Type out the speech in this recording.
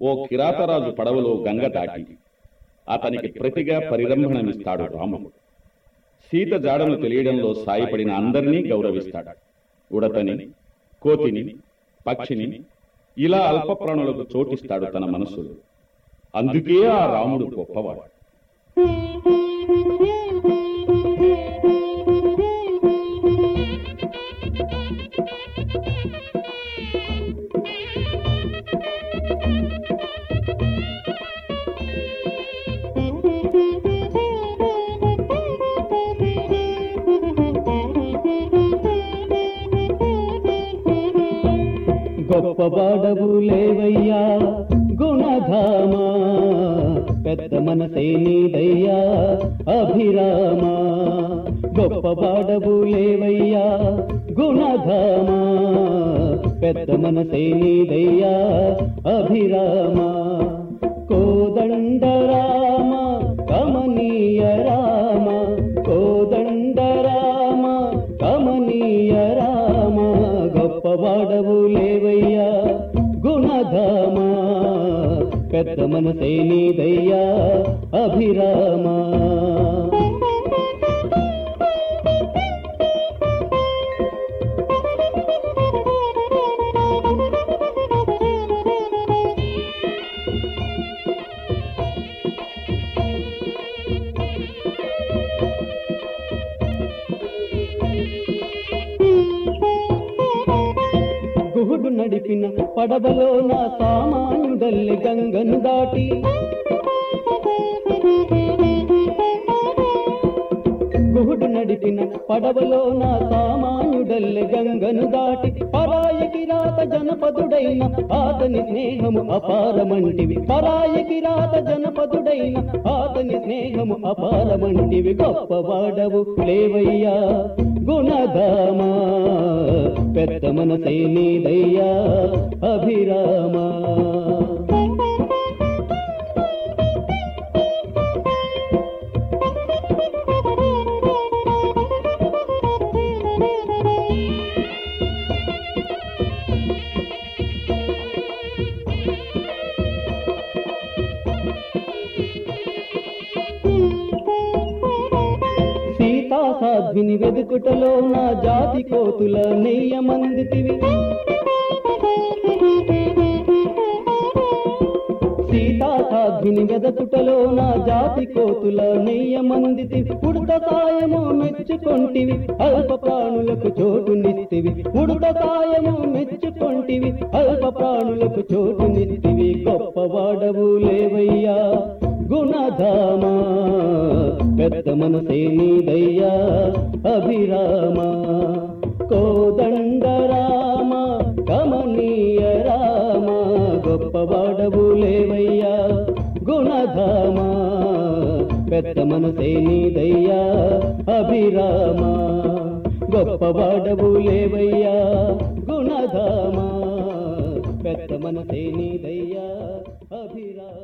ఓ కిరాతరాజు పడవలో గంగ దాటి అతనికి ప్రతిగా పరిరంభణమిస్తాడు రాముడు సీత జాడను తెలియడంలో సాయపడిన అందరినీ గౌరవిస్తాడు ఉడతని కోతిని పక్షిని ఇలా అల్పప్రాణులకు చోటిస్తాడు తన మనస్సులో అందుకే ఆ రాముడు గొప్పవాడు గొప్పవాడవు లేవయ్యా గుణధామా పెద్ద మనసే నీదయ్యా అభిరామా గొప్పవాడవు లేవయ్యా గుణధామా పెద్ద మనసే నీదయ్యా అభిరామా కోదండరామ కమనీయ రామ కోదండరామ కమనీయ రామ గొప్పవాడవు లేవయ్యా గుణధామా పెద్ద మనసే నీదయ్యా అభిరామా గుహుడు నడిపిన పడవలో నా సామాన్యుడల్లి గంగను దాటి గుహుడు నడిపిన పడవలో నా సామాన్యుడల్లి గంగను దాటి పరాయకి రాత జనపదుడైన ఆతని స్నేహము అపారమంటివి పరాయకి రాత జనపదుడైన ఆతని స్నేహము అపారమంటివి గొప్పవాడవు లేవయ్యా గుణధామా పెద్ద మనసే నీదయ్యా అభిరామా సీతా సాధ్విని వెదుకుటలో నా జాతి కోతుల నెయ్య మందితివి సీతా సాధ్విని వెదకుటలో నా జాతి కోతుల నెయ్య మందితి ఉడత సాయము మెచ్చుకొంటివి అల్ప ప్రాణులకు చోటునిస్తివి ఉడత సాయము మెచ్చుకొంటివి అల్ప ప్రాణులకు చోటునిస్తివి గొప్పవాడవు లేవయ్యా గుణధామా పెద్ద మనసే నీదయ్యా అభిరామా కోదండరామ కమనీయ రామ గొప్పవాడవు లేవయ్యా గుణధామా పెద్ద మనసే నీదయ్యా అభిరామా గొప్పవాడవు లేవయ్యా గుణధామా పెద్ద మనసే నీదయ్యా అభిరామ